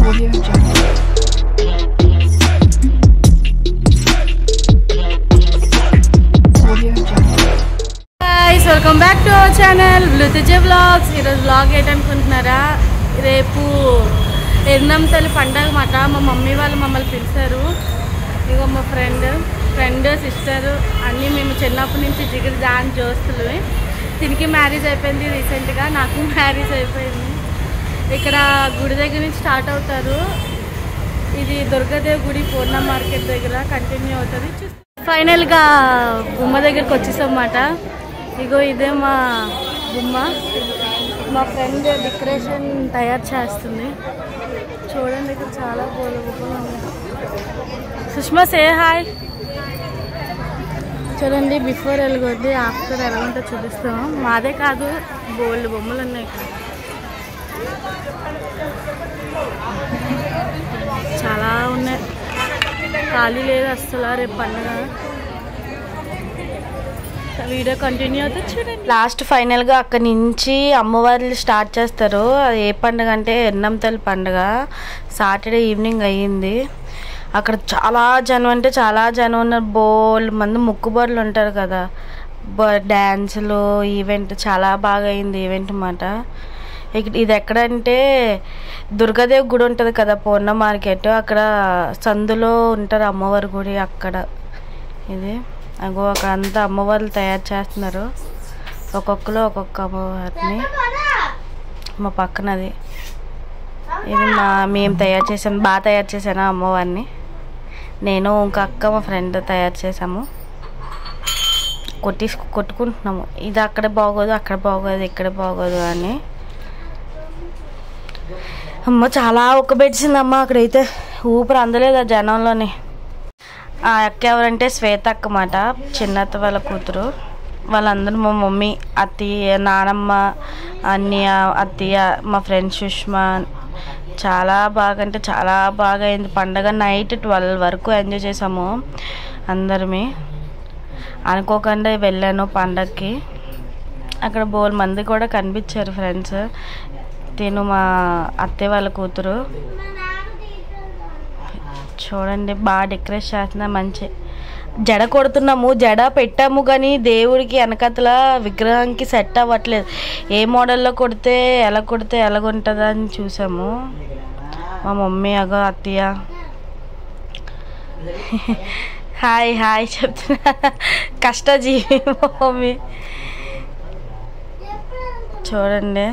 Audio Jungle. Audio Jungle. Guys welcome back to our channel బ్లూతుజే vlogs ఈరోజు vlog ఏంటనుకుంటున్నారా రేపు ఎన్నం తల్లి పండగ మాట మా మమ్మీ వాళ్ళు మమ్మల్ని పిలిచారు ఇగో మా ఫ్రెండ్ ఫ్రెండ్ సిస్టర్ అన్నీ మేము చిన్నప్పటి నుంచి జిగిరి జాన్ జోస్తులు దీనికి మ్యారేజ్ అయిపోయింది రీసెంట్గా నాకు మ్యారేజ్ అయిపోయింది ఇక్కడ గుడి దగ్గర నుంచి స్టార్ట్ అవుతారు ఇది దుర్గాదేవి గుడి పూర్ణ మార్కెట్ దగ్గర కంటిన్యూ అవుతుంది ఫైనల్గా గుమ్మ దగ్గరికి వచ్చేసామాట ఇగో ఇదే మా గుమ్మ మా ఫ్రెండ్ డెకరేషన్ తయారు చేస్తుంది చూడండి ఇక్కడ చాలా పూల గుబ్బలు ఉన్నాయి సుష్మా సే హాయ్ చూడండి బిఫోర్ ఎలాగొద్ది ఆఫ్టర్ ఎలా ఉంటుందో చూపిస్తాం మాదే కాదు బోల్డ్ బొమ్మలు ఉన్నాయి ఇక్కడ చాలా ఉన్నాయి ఖాళీ లేదు అస్సలు రేపు పండుగ వీడియో కంటిన్యూ అవుతే చూడండి లాస్ట్ ఫైనల్గా అక్కడి నుంచి అమ్మవార్లు స్టార్ట్ చేస్తారు అది ఏ పండుగ అంటే ఎన్నం తల్లి పండుగ సాటర్డే ఈవినింగ్ అయ్యింది అక్కడ చాలా జనం అంటే చాలా జనం ఉన్నారు బోల్ మంది ముక్కుబడులు ఉంటారు కదా డ్యాన్సులు ఈవెంట్ చాలా బాగా అయింది ఈవెంట్ అన్నమాట ఇక- ఇది ఎక్కడంటే దుర్గాదేవి గుడి ఉంటుంది కదా పూర్ణ మార్కెట్ అక్కడ సందులో ఉంటారు అమ్మవారి గుడి అక్కడ ఇది అగో అక్కడ అంతా అమ్మవార్లు తయారు చేస్తున్నారు ఒక్కొక్కరు ఒక్కొక్క అమ్మవారిని మా పక్కనది ఇది మా మేము తయారు చేసాము బాగా తయారు చేశాను అమ్మవారిని నేను ఇంకా అక్క మా ఫ్రెండ్ తయారు చేసాము కొట్టి కొట్టుకుంటున్నాము ఇది అక్కడ బాగోదు అక్కడ బాగోదు ఇక్కడ బాగోదు అని అమ్మ చాలా ఒక్కబెట్టిందమ్మ అక్కడైతే ఊపిరి అందలేదు ఆ జనంలోని ఆ అక్క ఎవరంటే శ్వేత అక్క మాట చిన్నత్త వాళ్ళ కూతురు వాళ్ళందరూ మా మమ్మీ అత్తయ్య నానమ్మ అన్నయ్య అత్తయ్య మా ఫ్రెండ్ సుష్మా చాలా బాగా అంటే చాలా బాగా అయింది పండగ నైట్ ట్వెల్వ్ వరకు ఎంజాయ్ చేసాము అందరమే అనుకోకుండా వెళ్ళాను పండగకి అక్కడ బోల్ మంది కూడా కనిపించారు ఫ్రెండ్స్ తిను మా అత్తయ్య వాళ్ళ కూతురు చూడండి బాగా డెకరేట్ చేస్తున్నా మంచి జడ కొడుతున్నాము జడ పెట్టాము కానీ దేవుడికి వెనకతల విగ్రహానికి సెట్ అవ్వట్లేదు ఏ మోడల్లో కొడితే ఎలా కొడితే ఎలాగుంటుందా అని చూసాము మా మమ్మీ అగో అత్తయ్య హాయ్ హాయ్ చెప్తున్నా కష్టజీవి మా మమ్మీ చూడండి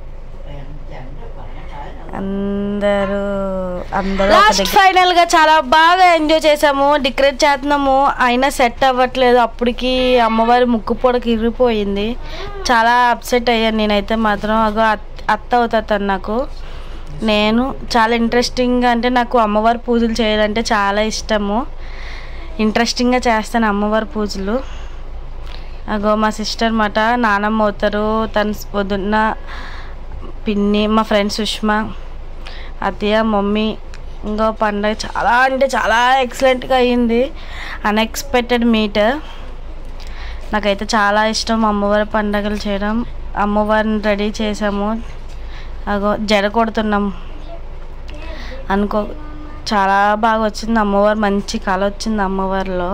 అందరూ అందరూ లాస్ట్ ఫైనల్ గా చాలా బాగా ఎంజాయ్ చేసాము డెకరేట్ చేస్తున్నాము అయినా సెట్ అవ్వట్లేదు అప్పటికి అమ్మవారి ముక్కు పొడకి ఇరిగిపోయింది చాలా అప్సెట్ అయ్యాను నేనైతే మాత్రం అగో అత్- అత్త అవుతా తను నాకు నేను చాలా ఇంట్రెస్టింగ్గా అంటే నాకు అమ్మవారి పూజలు చేయాలంటే చాలా ఇష్టము ఇంట్రెస్టింగ్గా చేస్తాను అమ్మవారి పూజలు అగో మా సిస్టర్ మాట నానమ్మ అవుతారు తను పొద్దున్న పిన్ని మా ఫ్రెండ్ సుష్మా అత్తయ్య మమ్మీ ఇంకో పండగ చాలా అంటే చాలా ఎక్సలెంట్గా అయ్యింది అన్ఎక్స్పెక్టెడ్ మీట్ నాకైతే చాలా ఇష్టం అమ్మవారి పండగలు చేయడం అమ్మవారిని రెడీ చేసాము అగో జడ కొడుతున్నాం అనుకో చాలా బాగా వచ్చింది అమ్మవారు మంచి కళ వచ్చింది అమ్మవారిలో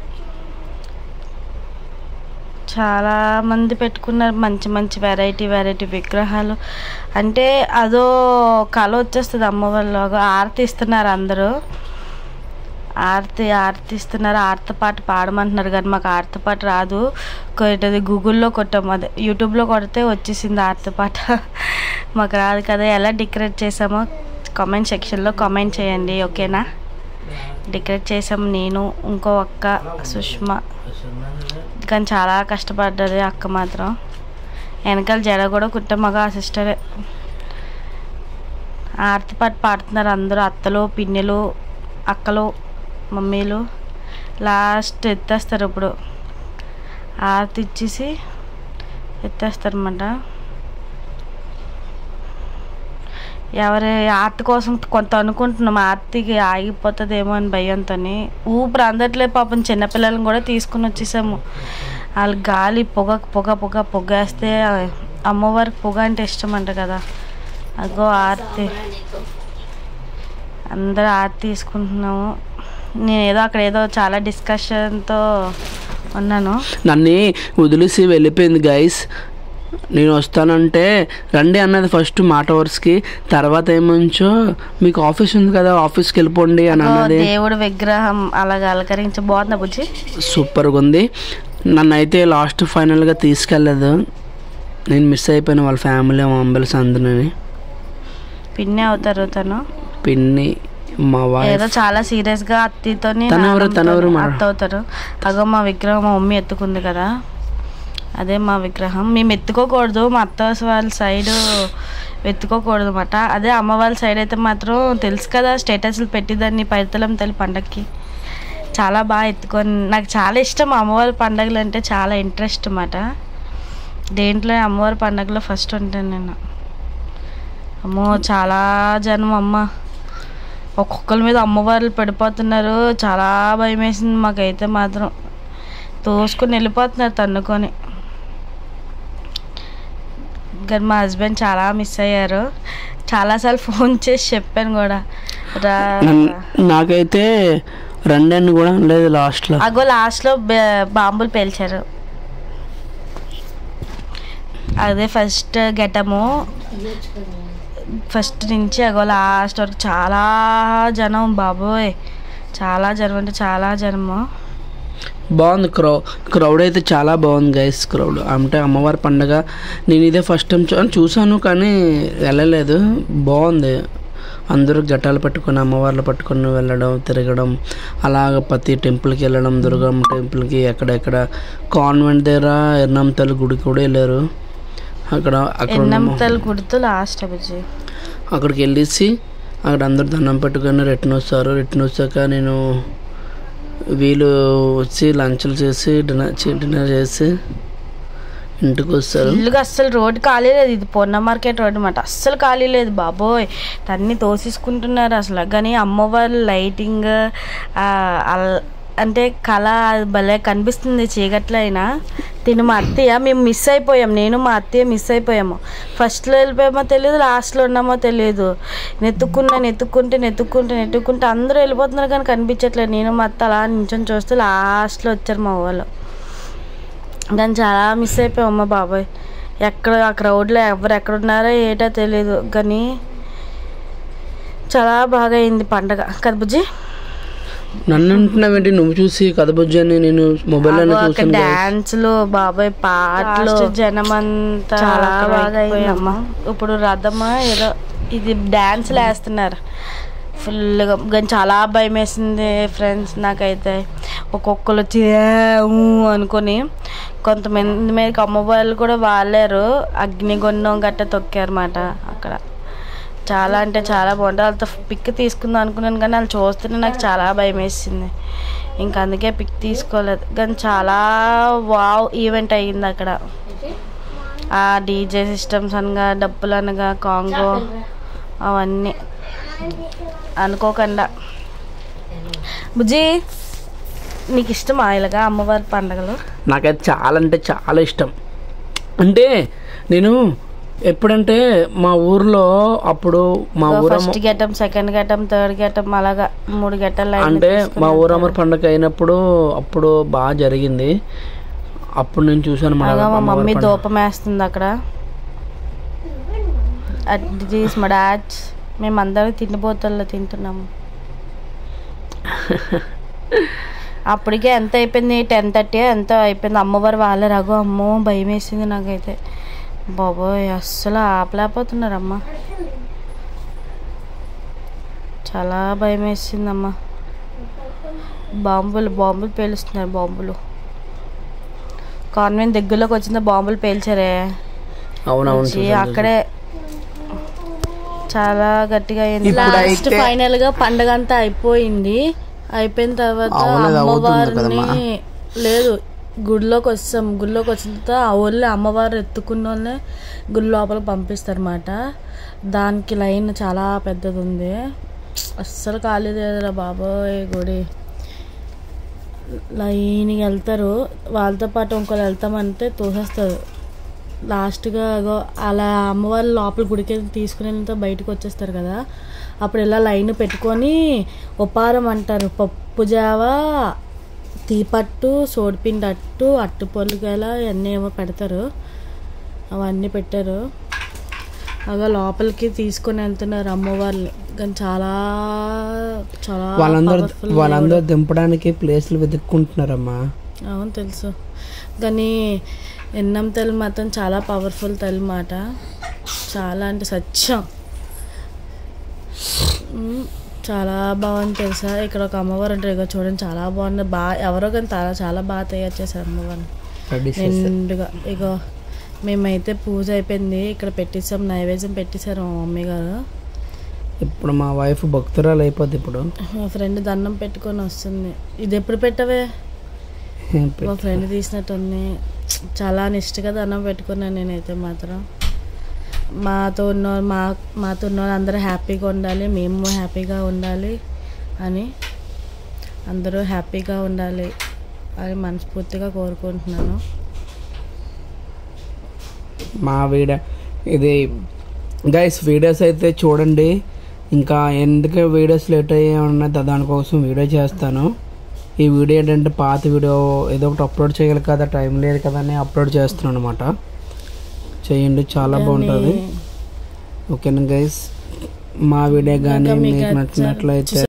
చాలా మంది పెట్టుకున్నారు మంచి మంచి వెరైటీ వెరైటీ విగ్రహాలు అంటే అదో కళ వచ్చేస్తుంది అమ్మవారిలో ఆరతి ఇస్తున్నారు అందరూ ఆరతి ఆరతి ఇస్తున్నారు ఆరతి పాట పాడమంటున్నారు కానీ మాకు ఆరతి పాట రాదు కొట్టది గూగుల్లో కొట్టాము అదే యూట్యూబ్లో కొడితే వచ్చేసింది ఆరతి పాట మాకు రాదు కదా ఎలా డెకరేట్ చేసామో కామెంట్ సెక్షన్లో కామెంట్ చేయండి ఓకేనా డెకరేట్ చేసాము నేను ఇంకో అక్క సుష్మా కానీ చాలా కష్టపడ్డది అక్క మాత్రం వెనకాల జడ కూడా కుట్ట మగ ఆ సిస్టరే ఆరతి పాట పాడుతున్నారు అందరూ అత్తలు పిన్నెలు అక్కలు మమ్మీలు లాస్ట్ ఎత్తేస్తారు ఇప్పుడు ఆరతి ఇచ్చేసి ఎత్తేస్తారు అన్నమాట ఎవరి ఆర్తి కోసం కొంత అనుకుంటున్నాం ఆర్తికి ఆగిపోతుందేమో అని భయంతో ఊపిరి అందట్లేదు పాపం చిన్నపిల్లలను కూడా తీసుకుని వచ్చేసాము వాళ్ళు గాలి పొగ పొగ పొగ పొగేస్తే అమ్మవారికి పొగ అంటే ఇష్టం అంట కదా అగో ఆర్తి అందరూ ఆర్తి తీసుకుంటున్నాము నేను ఏదో అక్కడ ఏదో చాలా డిస్కషన్తో ఉన్నాను నన్ను వదిలేసి వెళ్ళిపోయింది గైస్ నేను వస్తానంటే రండి అన్నది ఫస్ట్ మాట వరుసకి తర్వాత ఏమంచో మీకు ఆఫీస్ ఉంది కదా ఆఫీస్కి వెళ్ళిపోండి అని ఓ అన్నది దేవుడు విగ్రహం అలాగ అలంకరించి బాగుందా బుజ్జి సూపర్గా ఉంది నన్ను అయితే లాస్ట్ ఫైనల్గా తీసుకెళ్ళలేదు నేను మిస్ అయిపోయిన వాళ్ళ ఫ్యామిలీ మా అంబెల్స్ అందరిని పిన్ని అవుతారు తను పిన్ని మా ఏదో వైఫ్ చాలా సీరియస్ గా అత్తితోని తనెవరు? నాన్నమ్మతోని తనెవరు మరి? అత్త అవుతారు అగో మా విగ్రహం మా మమ్మీ ఎత్తుకుంది కదా అదే మా విగ్రహం మేము ఎత్తుకోకూడదు మా అత్త వాళ్ళ సైడ్ ఎత్తుకోకూడదు అనమాట అదే అమ్మ వాళ్ళ సైడ్ అయితే మాత్రం తెలుసు కదా స్టేటస్లు పెట్టిదాన్ని పైతలం తల్లి పండక్కి చాలా బాగా ఎత్తుకొని నాకు చాలా ఇష్టం అమ్మవారి పండగలు అంటే చాలా ఇంట్రెస్ట్ అన్నమాట దేంట్లో అమ్మవారి పండగలో ఫస్ట్ ఉంటాను నేను అమ్మో చాలా జనం అమ్మ ఒక్కొక్కరి మీద అమ్మవార్లు పడిపోతున్నారు చాలా భయం వేసింది మాకైతే మాత్రం తోసుకొని వెళ్ళిపోతున్నారు తన్నుకొని కానీ మా హస్బెండ్ చాలా మిస్ అయ్యారు చాలాసార్లు ఫోన్ చేసి చెప్పాను కూడా రా నన్ను- నాకైతే రండి అని కూడా లేదు లాస్ట్లో అగో లాస్ట్లో బా- బాంబులు పేల్చారు అదే ఫస్ట్ గెటము ఫస్ట్ నుంచి అగో లాస్ట్ వరకు చాలా జనం బాబోయ్ చాలా జనం అంటే చాలా జనము బాగుంది క్రౌ క్రౌడ్ అయితే చాలా బాగుంది గైస్ క్రౌడ్ అంటే అమ్మవారి పండగ నేను ఇదే ఫస్ట్ టైం చూ చూసాను కానీ వెళ్ళలేదు బాగుంది అందరూ గట్టాలు పట్టుకొని అమ్మవార్లు పట్టుకొని వెళ్ళడం తిరగడం అలాగ ప్రతి టెంపుల్కి వెళ్ళడం దుర్గమ్మ టెంపుల్కి ఎక్కడెక్కడ కాన్వెంట్ దగ్గర ఎర్నంతల గుడికి కూడా వెళ్ళారు అక్కడ అక్కడ ఉన్న ఎన్నంతలు గుర్తు లాస్ట్ అభిజీ అక్కడికి వెళ్ళేసి అక్కడ అందరు దండం పెట్టుకొని రిటర్న్ వస్తారు రిటర్న్ వచ్చాక నేను వీళ్ళు వచ్చి లంచ్లు చేసి డిన్నర్ చే- డిన్నర్ చేసి ఇంటికి వస్తారు ఇల్లుగా అస్సలు రోడ్డు ఖాళీ లేదు ఇది పొన్న మార్కెట్ రోడ్డు అనమాట అస్సలు ఖాళీ లేదు బాబోయ్ అన్నీ తోసేసుకుంటున్నారు అసలు కానీ అమ్మవారి లైటింగ్ ఆ, అల్- అంటే కళ అది భలే కనిపిస్తుంది చీకట్లో అయినా తిను మా అత్తయ్య మేము మిస్ అయిపోయాం నేను మా అత్తయ్య మిస్ అయిపోయాము ఫస్ట్లో వెళ్ళిపోయామో తెలియదు లాస్ట్లో ఉన్నామో తెలియదు నెత్తుకున్నా నెత్తుక్కుంటే నెత్తుక్కుంటే నెత్తుక్కుంటే అందరూ వెళ్ళిపోతున్నారు కానీ కనిపించట్లేదు నేను మా అత్త అలా నించొని చూస్తే లాస్ట్లో వచ్చారు మా వాళ్ళు కానీ చాలా మిస్ అయిపోయాం అమ్మ బాబాయ్ ఎక్కడ ఆ క్రౌడ్లో ఎవరు ఎక్కడ ఉన్నారో ఏటో తెలియదు కానీ చాలా బాగా అయింది పండగ కదా బుజ్జి నన్ను అంటున్నావేంటి నువ్వు చూసి కథ బుజ్జని నేను మొబైల్లో అగో అక్కడ చూసాను guys. డాన్స్లు బాబాయ్ పాటలు జనమంతా చాలా బాగా అయిందమ్మా ఇప్పుడు రథమా ఏదో ఇది డాన్స్లు వేస్తున్నారు ఫుల్గా కానీ చాలా భయం వేసింది ఫ్రెండ్స్ నాకైతే ఒక్కొక్కరు వచ్చి "ఏ, ఊ" అనుకొని కొంతమంది మీదకి అమ్మవాళ్ళు కూడా వాలేరు అగ్నిగుండం గట్ట తొక్కారన్నమాట అక్కడ చాలా అంటే చాలా బాగుంటుంది వాళ్ళతో పిక్ తీసుకుందాం అనుకున్నాను కానీ వాళ్ళు చూస్తేనే నాకు చాలా భయం వేసింది ఇంకా అందుకే పిక్ తీసుకోలేదు కానీ చాలా వావ్ ఈవెంట్ అయ్యింది అక్కడ ఆ డీజే సిస్టమ్స్ అనగా డబ్బులు అనగా కాంగో అవన్నీ అనుకోకుండా బుజ్జి నీకు ఇష్టమా ఇలాగా అమ్మవారి పండగలు నాకైతే చాలా అంటే చాలా ఇష్టం అంటే నేను ఎప్పుడంటే మా ఊర్లో అప్పుడు మా ఊరమ్మ ఫస్ట్ గెటం సెకండ్ గెటం థర్డ్ గెటం అలాగా మూడు గెటలు అంటే మా ఊరమ్మ పండుగ అయినప్పుడు అప్పుడు బాగా జరిగింది అప్పుడు నేను చూసాను మా అలాగా మా అమ్మవారి మమ్మీ పండగ. దూపం వేస్తుంది అక్కడ దిస్ మా డాడ్స్ మేమందరం తిండిపోతల్లో తింటున్నాము అప్పటికే ఎంత అయిపోయింది టెన్ థర్టీ ఎంత అయిపోయింది అమ్మవారు వాళ్ళే రఘు అమ్మో భయం వేసింది నాకైతే బాబోయ్ అస్సలు ఆపలేకపోతున్నారు అమ్మ చాలా భయం వేసిందమ్మా బాంబులు బాంబులు పేలుస్తున్నారు బాంబులు కాన్వెంట్ దగ్గరలోకి వచ్చిందా బాంబులు పేల్చారే అవునవును వచ్చి చూసాను, అక్కడే చాలా గట్టిగా అయింది ఇప్పుడైతే- లాస్ట్ ఫైనల్ గా పండగ అంతా అయిపోయింది అయిపోయిన తర్వాత అవునది అవుతుంది కదమ్మా. అమ్మవారిని లేదు గుడిలోకి వస్తాం గుడిలోకి వచ్చిన తర్వాత ఆ ఊళ్ళో అమ్మవారు ఎత్తుకున్న వాళ్ళని గుడి లోపల పంపిస్తారన్నమాట దానికి లైన్ చాలా పెద్దది ఉంది అస్సలు ఖాళీ లేదురా బాబోయ్ గుడి లైన్కి వెళ్తారు వాళ్ళతో పాటు ఇంకోళ్ళు వెళ్తామంటే తోసేస్తారు లాస్ట్గా అగో అలా అమ్మవారి లోపల గుడికి తీసుకుని వెళ్తే బయటకు వచ్చేస్తారు కదా అప్పుడు ఇలా లైన్ పెట్టుకొని ఉపారం అంటారు పప్పు జావా తీపట్టు సోడిపిండి అట్టు అట్టు పొలుగల ఇవన్నీ ఏమో పెడతారు అవన్నీ పెట్టారు అలా లోపలికి తీసుకొని వెళ్తున్నారు అమ్మవారిని కానీ చాలా చాలా వాళ్ళందరూ powerful వాళ్ళందరూ దింపడానికి ప్లేస్లు వెతుక్కుంటున్నారమ్మా అవును తెలుసు కానీ ఎన్నం తల్లి మాత్రం చాలా పవర్ఫుల్ తల్లి మాట చాలా అంటే సత్యం మ్మ్. చాలా బాగుంది తెలుసా ఇక్కడ ఒక అమ్మవారు ఉంటారు ఇక చూడండి చాలా బాగుంది బాగా ఎవరో కానీ చాలా చాలా బాగా తయారు చేశారు అమ్మవారిని రెడీ చేశారు నిండుగా ఇక మేమైతే పూజ అయిపోయింది ఇక్కడ పెట్టేసాం నైవేద్యం పెట్టేశారు మా మమ్మీ గారు ఇప్పుడు మా వైఫ్ భక్తురాలు అయిపోద్ది ఇప్పుడు మా ఫ్రెండ్ దండం పెట్టుకొని వస్తుంది ఇది ఎప్పుడు పెట్టవే ఏం మా పెట్- ఫ్రెండ్ తీసినట్టుంది చాలా నిష్ఠగా దండం పెట్టుకున్నాను నేనైతే మాత్రం మాతో ఉన్న మా మాతో ఉన్న అందరూ హ్యాపీగా ఉండాలి మేము హ్యాపీగా ఉండాలి అని అందరూ హ్యాపీగా ఉండాలి అని మనస్ఫూర్తిగా కోరుకుంటున్నాను మా వీడియో ఇది గైస్ వీడియోస్ అయితే చూడండి ఇంకా ఎందుకు వీడియోస్ లేట్ అయ్యి ఉన్నది దానికోసం వీడియో చేస్తాను ఈ వీడియో ఏంటంటే పాత వీడియో ఏదో ఒకటి అప్లోడ్ చేయాలి కదా టైం లేదు కదా అని అప్లోడ్ చేస్తున్నాను అనమాట చేయండి చాలా బాగుంటుంది ఓకేనా గైస్ మా వీడియో కానీ ఇంకా మీకు మీకు నచ్చినట్లయితే